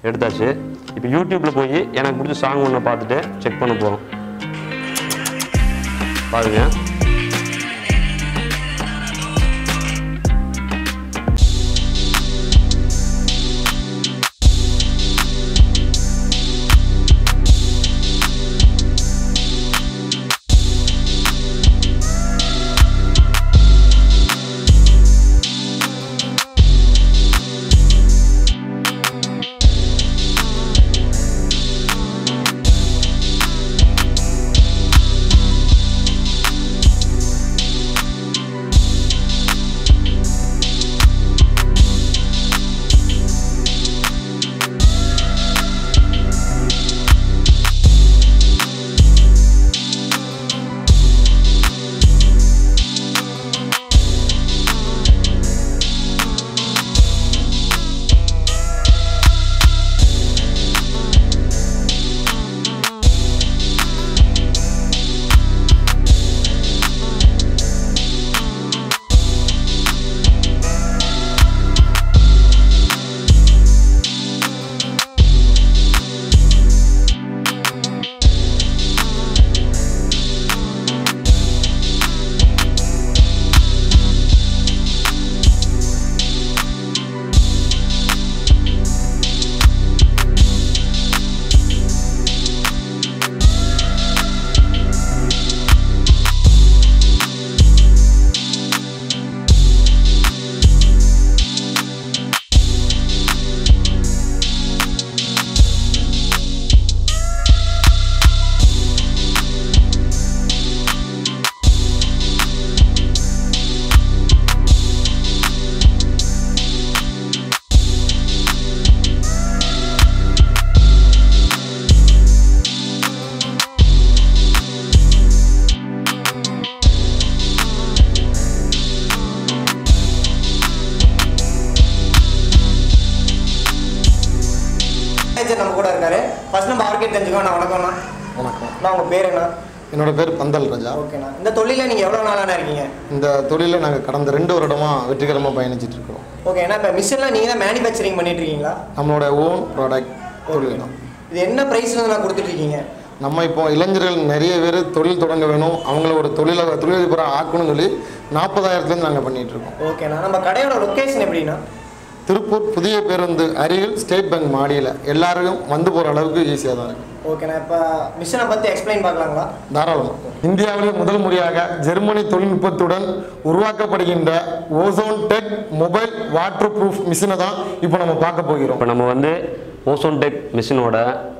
எடுத்தாச்சு இப்போ யூடியூப்பில் போய் எனக்கு பிடிச்ச சாங் ஒன்று பார்த்துட்டு செக் பண்ண போகிறோம் பாருங்க மேனேஜர் நம்ம கூட இருக்காரு ஃபர்ஸ்ட் நம்ம அவர்கிட்ட தெரிஞ்சுக்கோ நான் வணக்கம்ண்ணா வணக்கம் நான் உங்கள் பேர் என்ன என்னோட பேர் பந்தல் ராஜா ஓகேண்ணா இந்த தொழிலில் நீங்கள் எவ்வளோ நாளாண்ணா இருக்கீங்க இந்த தொழிலில் நாங்கள் கடந்த ரெண்டு வருடமாக வெற்றிகரமாக பயணிச்சிட்டு இருக்கோம் ஓகேண்ணா இப்போ மிஷின்லாம் நீங்கள் தான் மேனுஃபேக்சரிங் பண்ணிட்டு இருக்கீங்களா நம்மளோட ஓன் ப்ராடக்ட் தொழில் தான் இது என்ன ப்ரைஸ்ல நான் கொடுத்துட்ருக்கீங்க நம்ம இப்போ இளைஞர்கள் நிறைய பேர் தொழில் தொடங்க வேணும் அவங்கள ஒரு தொழில தொழிலதிபராக ஆக்கணும்னு சொல்லி நாற்பதாயிரத்துலேருந்து நாங்கள் பண்ணிகிட்டு இருக்கோம் ஓகேண்ணா நம்ம கடையோட லொக்கேஷன் எப்படின்னா திருப்பூர் புதிய பேருந்து அருகில் ஸ்டேட் பேங்க் மாடியில் எல்லாருக்கும் வந்து போகிற அளவுக்கு ஈஸியாக தான் இருக்குது ஓகேண்ணா இப்போ மிஷினை பற்றி எக்ஸ்பிளைன் பார்க்கலாங்களா தாராளமாக இந்தியாவிலே முதல் முறையாக ஜெர்மனி தொழில்நுட்பத்துடன் உருவாக்கப்படுகின்ற ozone tech mobile waterproof மிஷினை தான் இப்போ நம்ம பார்க்க போகிறோம் இப்போ நம்ம வந்து ஓசோன் டெக் மிஷினோட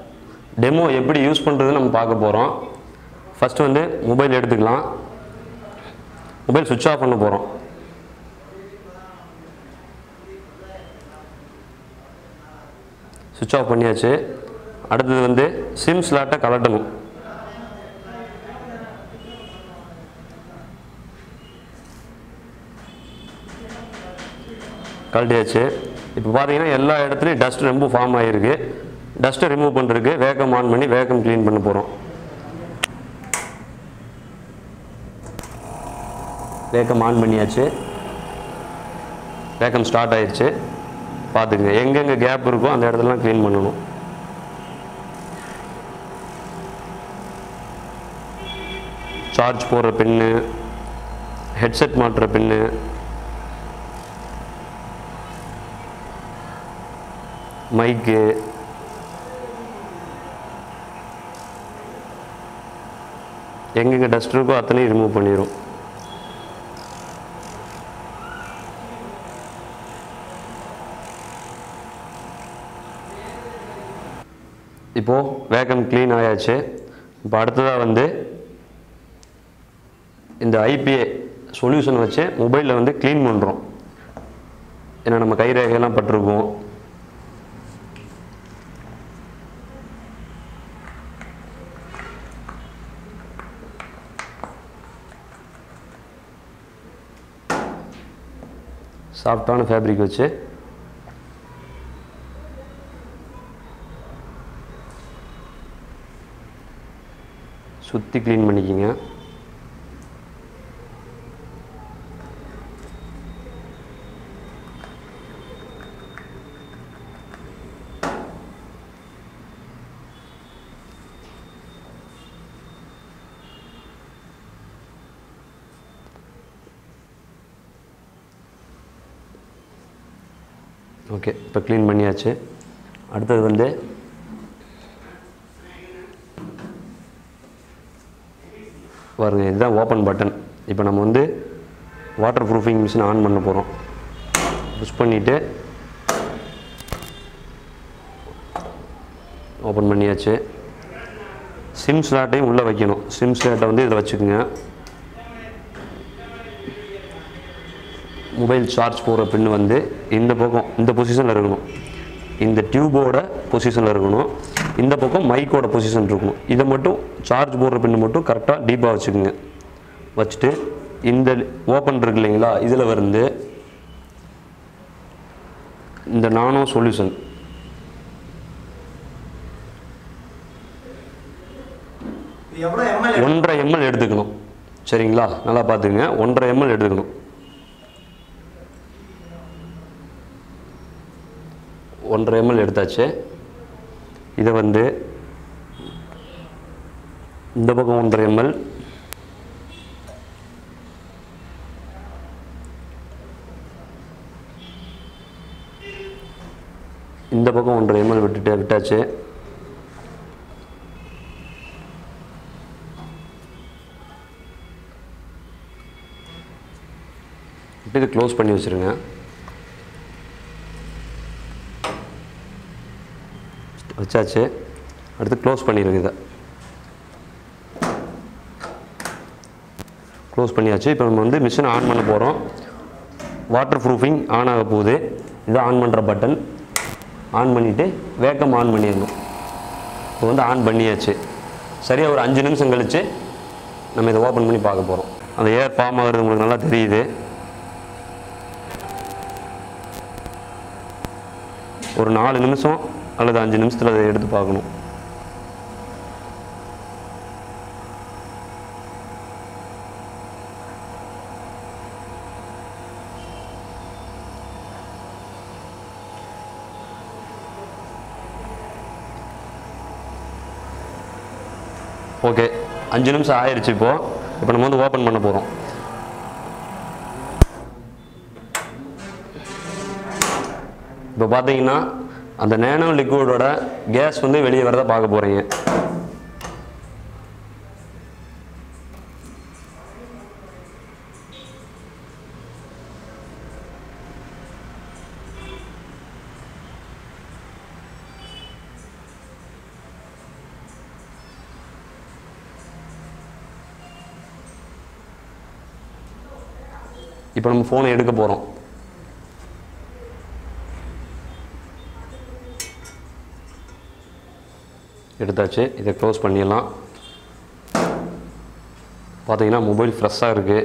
டெமோ எப்படி யூஸ் பண்ணுறதுன்னு நம்ம பார்க்க போகிறோம் ஃபஸ்ட்டு வந்து மொபைல் எடுத்துக்கலாம் மொபைல் சுவிட்ச் ஆஃப் பண்ண போகிறோம் சுவிட்ச் ஆஃப் பண்ணியாச்சு அடுத்தது வந்து சிம் ஸ்லாட்டை கலட்டணும் கழட்டியாச்சு இப்போ பார்த்தீங்கன்னா எல்லா இடத்துலையும் டஸ்ட் ரொம்ப ஃபார்ம் ஆகிருக்கு டஸ்ட்டை ரிமூவ் பண்ணுறதுக்கு வேக்கம் ஆன் பண்ணி வேக்கம் க்ளீன் பண்ண போகிறோம் வேக்கம் ஆன் பண்ணியாச்சு வேக்கம் ஸ்டார்ட் ஆயிடுச்சு பார்த்துக்குங்க எங்கெங்கே கேப் இருக்கோ அந்த இடத்துலலாம் க்ளீன் பண்ணணும் சார்ஜ் போடுற பின்னு ஹெட்செட் மாட்டுற பின்னு மைக்கு எங்கெங்கே டஸ்ட் இருக்கோ அத்தனையும் ரிமூவ் பண்ணிடும் இப்போது வேக்கம் க்ளீன் ஆயாச்சு இப்போ அடுத்ததாக வந்து இந்த ஐபிஏ சொல்யூஷன் வச்சு மொபைலில் வந்து க்ளீன் பண்ணுறோம் ஏன்னா நம்ம கை ரேகையெல்லாம் பட்டிருக்கும் சாஃப்டான ஃபேப்ரிக் வச்சு சுற்றி க்ளீன் பண்ணிக்கிங்க ஓகே இப்போ க்ளீன் பண்ணியாச்சு அடுத்தது வந்து பாருங்க இதுதான் ஓப்பன் பட்டன் இப்போ நம்ம வந்து வாட்டர் ப்ரூஃபிங் மிஷின் ஆன் பண்ண போகிறோம் புஷ் பண்ணிவிட்டு ஓப்பன் பண்ணியாச்சு சிம் ஸ்லாட்டையும் உள்ளே வைக்கணும் சிம் ஸ்லாட்டை வந்து இதில் வச்சுக்கோங்க மொபைல் சார்ஜ் போடுற பின் வந்து இந்த பக்கம் இந்த பொசிஷனில் இருக்கணும் இந்த டியூபோட பொசிஷனில் இருக்கணும் இந்த பக்கம் மைக்கோட பொசிஷன் இருக்கணும் இதை மட்டும் சார்ஜ் போடுற பின்னு மட்டும் கரெக்டாக டீப்பாக வச்சுக்கோங்க வச்சுட்டு இந்த ஓப்பன் இருக்கு இல்லைங்களா இதில் வந்து இந்த நானோ சொல்யூஷன் இது எவ்வளோ எம்எல் ஒன்றரை எம்எல் எடுத்துக்கணும் சரிங்களா நல்லா பார்த்துக்குங்க ஒன்றரை எம்எல் எடுத்துக்கணும் ஒன்றரை எம்எல் எடுத்தாச்சு இதை வந்து இந்த பக்கம் ஒன்றரை எம்எல் இந்த பக்கம் ஒன்றரை எம்எல் விட்டுட்டு விட்டாச்சு இப்போ இது க்ளோஸ் பண்ணி வச்சுருங்க வச்சாச்சு அடுத்து க்ளோஸ் பண்ணிடுங்க இதை க்ளோஸ் பண்ணியாச்சு இப்போ நம்ம வந்து மிஷினை ஆன் பண்ண போகிறோம் வாட்டர் ப்ரூஃபிங் ஆன் ஆக போகுது இது ஆன் பண்ணுற பட்டன் ஆன் பண்ணிவிட்டு வேக்கம் ஆன் பண்ணிடணும் இப்போ வந்து ஆன் பண்ணியாச்சு சரியாக ஒரு அஞ்சு நிமிஷம் கழித்து நம்ம இதை ஓப்பன் பண்ணி பார்க்க போகிறோம் அந்த ஏர் ஃபார்ம் ஆகுறது உங்களுக்கு நல்லா தெரியுது ஒரு நாலு நிமிஷம் அல்லது அஞ்சு நிமிஷத்தில் அதை எடுத்து பார்க்கணும் ஓகே அஞ்சு நிமிஷம் ஆயிடுச்சு இப்போ இப்போ நம்ம வந்து ஓப்பன் பண்ண போகிறோம் இப்போ பார்த்தீங்கன்னா அந்த நேனோ லிக்விடோட கேஸ் வந்து வெளியே வரதை பார்க்க போகிறீங்க இப்போ நம்ம ஃபோனை எடுக்க போகிறோம் எடுத்தாச்சு இதை க்ளோஸ் பண்ணிடலாம் பார்த்தீங்கன்னா மொபைல் ஃப்ரெஷ்ஷாக இருக்குது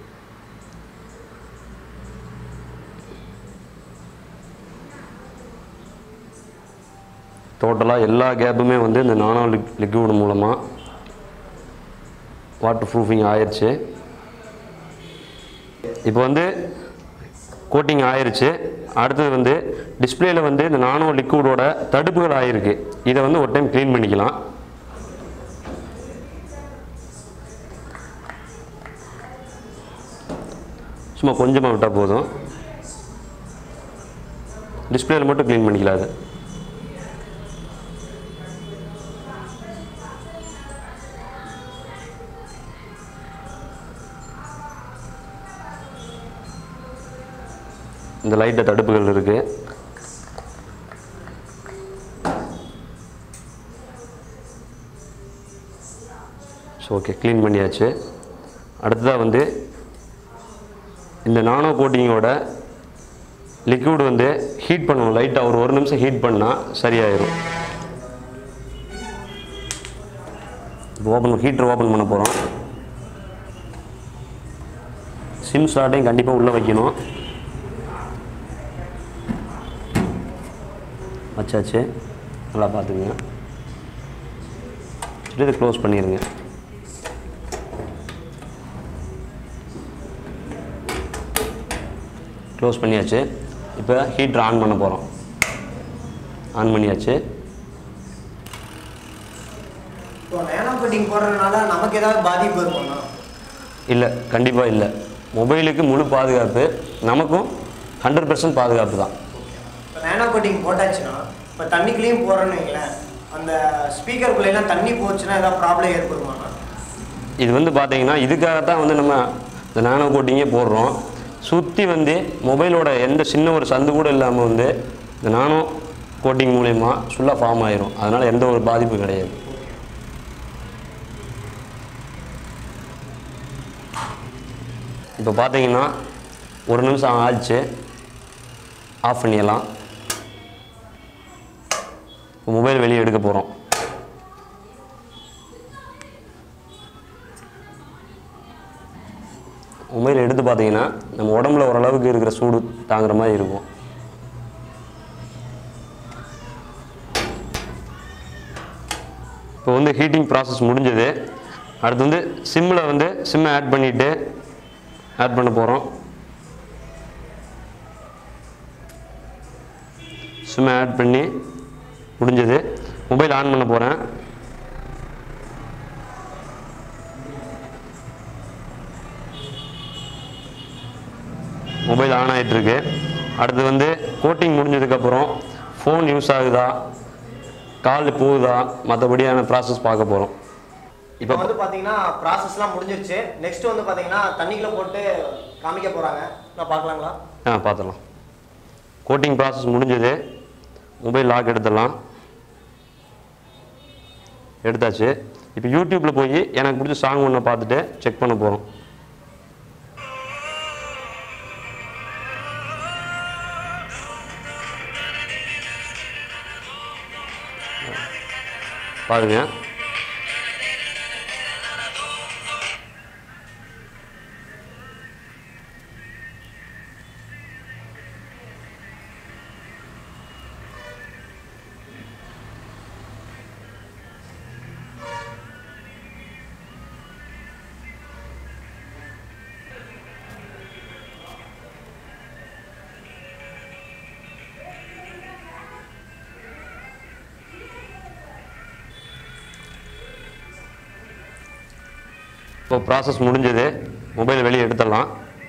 டோட்டலாக எல்லா கேப்புமே வந்து இந்த நானோ லிக் லிக்விட் மூலமாக வாட்டர் ப்ரூஃபிங் ஆயிடுச்சு இப்போ வந்து கோட்டிங் ஆயிருச்சு அடுத்தது வந்து டிஸ்பிளேல வந்து இந்த நானோ லிக்விடோட தடுப்புகள் ஆயிருக்கு இதை வந்து ஒரு டைம் க்ளீன் பண்ணிக்கலாம் சும்மா கொஞ்சமாக விட்டால் போதும் டிஸ்பிளேல மட்டும் க்ளீன் பண்ணிக்கலாம் அது இந்த லைட்டில் தடுப்புகள் இருக்குது ஸோ ஓகே க்ளீன் பண்ணியாச்சு அடுத்ததாக வந்து இந்த நானோ கோட்டிங்கோட லிக்விட் வந்து ஹீட் பண்ணணும் லைட்டாக ஒரு ஒரு நிமிஷம் ஹீட் பண்ணால் சரியாயிரும் இப்போ ஓப்பன் ஹீட்டர் ஓப்பன் பண்ண போகிறோம் சிம் ஸ்லாட்டையும் கண்டிப்பாக உள்ளே வைக்கணும் வச்சாச்சு நல்லா பார்த்துக்குங்க சரி இதை க்ளோஸ் பண்ணிடுங்க க்ளோஸ் பண்ணியாச்சு இப்போ ஹீட்ரு ஆன் பண்ண போகிறோம் ஆன் பண்ணியாச்சு இப்போ நேனோ கோட்டிங் போடுறதுனால நமக்கு ஏதாவது பாதிப்பு இருக்கும்னா இல்லை கண்டிப்பாக இல்லை மொபைலுக்கு முழு பாதுகாப்பு நமக்கும் ஹண்ட்ரட் பர்சன்ட் பாதுகாப்பு தான் இப்போ நேனோ கோட்டிங் போட்டாச்சுன்னா இப்போ தண்ணிக்குள்ளேயும் போகிறோன்னு வைங்களேன் அந்த ஸ்பீக்கருக்குள்ளேலாம் தண்ணி போச்சுன்னா ஏதாவது ப்ராப்ளம் ஏற்படுமாண்ணா இது வந்து பார்த்தீங்கன்னா இதுக்காகத்தான் வந்து நம்ம இந்த நானோ கோட்டிங்கே போடுறோம் சுற்றி வந்து மொபைலோட எந்த சின்ன ஒரு சந்து கூட இல்லாமல் வந்து இந்த நானோ கோட்டிங் மூலயமா ஃபுல்லாக ஃபார்ம் ஆயிரும் அதனால் எந்த ஒரு பாதிப்பும் கிடையாது இப்போ பார்த்தீங்கன்னா ஒரு நிமிஷம் ஆச்சு ஆஃப் பண்ணிடலாம் இப்போ மொபைல் வெளியே எடுக்க போகிறோம் மொபைல் எடுத்து பார்த்தீங்கன்னா நம்ம உடம்புல ஓரளவுக்கு இருக்கிற சூடு தாங்குற மாதிரி இருக்கும் இப்போ வந்து ஹீட்டிங் ப்ராசஸ் முடிஞ்சது அடுத்து வந்து சிம்மில் வந்து சிம்மை ஆட் பண்ணிவிட்டு ஆட் பண்ண போகிறோம் சிம்மை ஆட் பண்ணி முடிஞ்சது மொபைல் ஆன் பண்ண போகிறேன் மொபைல் ஆன் ஆயிட்டு இருக்கு அடுத்து வந்து கோட்டிங் முடிஞ்சதுக்கப்புறம் ஃபோன் யூஸ் ஆகுதா கால் போகுதா மற்றபடியான ப்ராசஸ் பார்க்க போகிறோம் இப்போ வந்து பார்த்தீங்கன்னா ப்ராசஸ்லாம் முடிஞ்சிருச்சு நெக்ஸ்ட் வந்து பார்த்தீங்கன்னா தண்ணிக்குள்ள போட்டு காமிக்க போகிறாங்க நான் பார்க்கலாங்களா ஆ பார்த்துடலாம் கோட்டிங் ப்ராசஸ் முடிஞ்சது மொபைல் லாக் எடுத்துடலாம் எடுத்தாச்சு இப்போ யூடியூப்பில் போய் எனக்கு பிடிச்ச சாங் ஒன்று பார்த்துட்டு செக் பண்ண போகிறோம் பாருங்க இப்போ ப்ராசஸ் முடிஞ்சது மொபைல் வெளியே எடுத்துடலாம்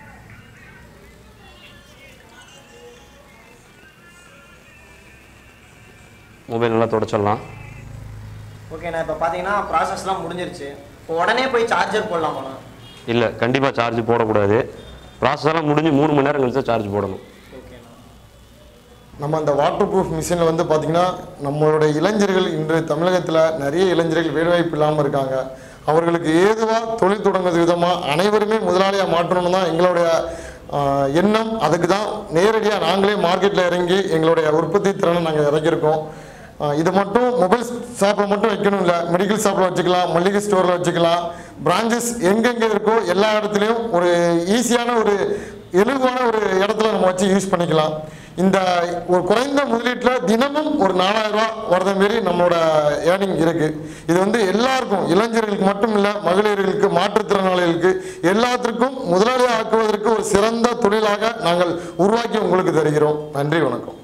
மொபைல் நல்லா தொடச்சிடலாம் ஓகேண்ணா இப்போ பார்த்தீங்கன்னா ப்ராசஸ்லாம் முடிஞ்சிருச்சு இப்போ உடனே போய் சார்ஜர் போடலாமாண்ணா இல்லை கண்டிப்பாக சார்ஜ் போடக்கூடாது ப்ராசஸ் எல்லாம் முடிஞ்சு மூணு மணி நேரம் கழிச்சு சார்ஜ் போடணும் ஓகேண்ணா நம்ம அந்த வாட்டர் ப்ரூஃப் மிஷினில் வந்து பார்த்திங்கன்னா நம்மளுடைய இளைஞர்கள் இன்று தமிழகத்தில் நிறைய இளைஞர்கள் வேலைவாய்ப்பு இல்லாமல் இருக்காங்க அவர்களுக்கு ஏதுவாக தொழில் தொடங்குறது விதமாக அனைவருமே முதலாளியாக மாற்றணும்னு தான் எங்களுடைய ஆஹ், எண்ணம் அதுக்கு தான் நேரடியாக நாங்களே மார்க்கெட்டில் இறங்கி எங்களுடைய உற்பத்தி திறனை நாங்கள் இறக்கியிருக்கோம் ஆஹ், இது மட்டும் மொபைல் ஷாப்பில் மட்டும் வைக்கணும் இல்லை மெடிக்கல் ஷாப்பில் வச்சுக்கலாம் மளிகை ஸ்டோரில் வச்சுக்கலாம் பிரான்ச்சஸ் எங்கெங்கே இருக்கோ எல்லா இடத்துலையும் ஒரு ஈஸியான ஒரு எளிவான ஒரு இடத்துல நம்ம வச்சு யூஸ் பண்ணிக்கலாம் இந்த ஒரு குறைந்த முதலீட்டில் தினமும் ஒரு நாலாயிரம் ரூபாய் வரத மாரி நம்மளோட ஏர்னிங் இருக்கு இது வந்து எல்லாருக்கும் இளைஞர்களுக்கு மட்டும் இல்லை மகளிர்களுக்கு மாற்றுத்திறனாளிகளுக்கு எல்லாத்திற்கும் முதலாளியாக ஆக்குவதற்கு ஒரு சிறந்த தொழிலாக நாங்கள் உருவாக்கி உங்களுக்கு தருகிறோம் நன்றி வணக்கம்